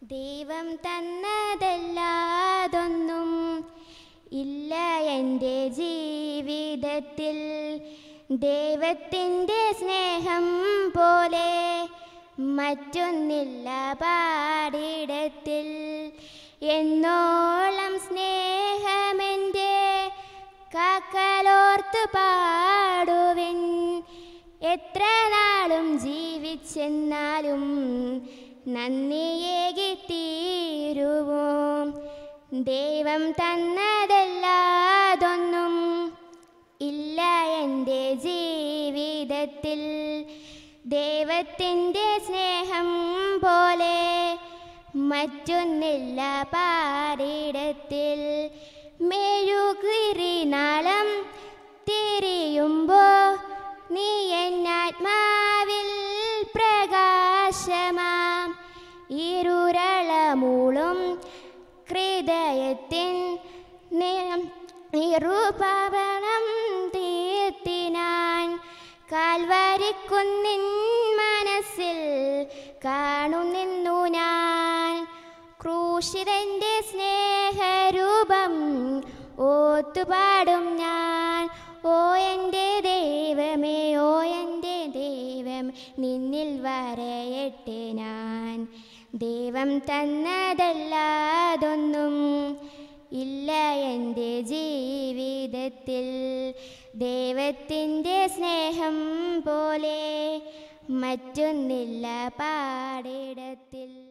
ദൈവം തന്നതല്ലാതൊന്നും ഇല്ല എൻ്റെ ജീവിതത്തിൽ ദൈവത്തിൻ്റെ സ്നേഹം പോലെ മറ്റൊന്നില്ല പാടിടത്തിൽ എന്നോളം സ്നേഹമെൻ്റെ കാക്കലോർത്ത് പാടുവിൻ എത്ര നാളും ജീവിച്ചെന്നാലും നന്ദിയേകി തീരുവും ദൈവം തന്നതല്ലാതൊന്നും ഇല്ല എൻ്റെ ജീവിതത്തിൽ ദൈവത്തിൻ്റെ സ്നേഹം പോലെ മറ്റൊന്നില്ല പാടിടത്തിൽ മെഴുകിരിനാളം തിരിയുമ്പോ നീ എന്നാത്മാവിൽ പ്രകാശമാം ഇരുരളമൂളും ഹൃദയത്തിൻ നിറുപവണം തീർത്തിനാൻ കാൽവരിക്കുന്നിൻ മനസ്സിൽ കാണുന്നിന്നു ഞാൻ ക്രൂശിതൻ്റെ സ്നേഹരൂപം ഓത്തുപാടും ഞാൻ ഓ എൻ്റെ ദൈവമേ ഓ എൻ്റെ ദൈവം നിന്നിൽ വരയട്ടെ ഞാൻ ദൈവം തന്നതല്ലാതൊന്നും ഇല്ല എൻ്റെ ജീവിതത്തിൽ ദൈവത്തിൻ്റെ സ്നേഹം പോലെ മറ്റൊന്നില്ല പാടിടത്തിൽ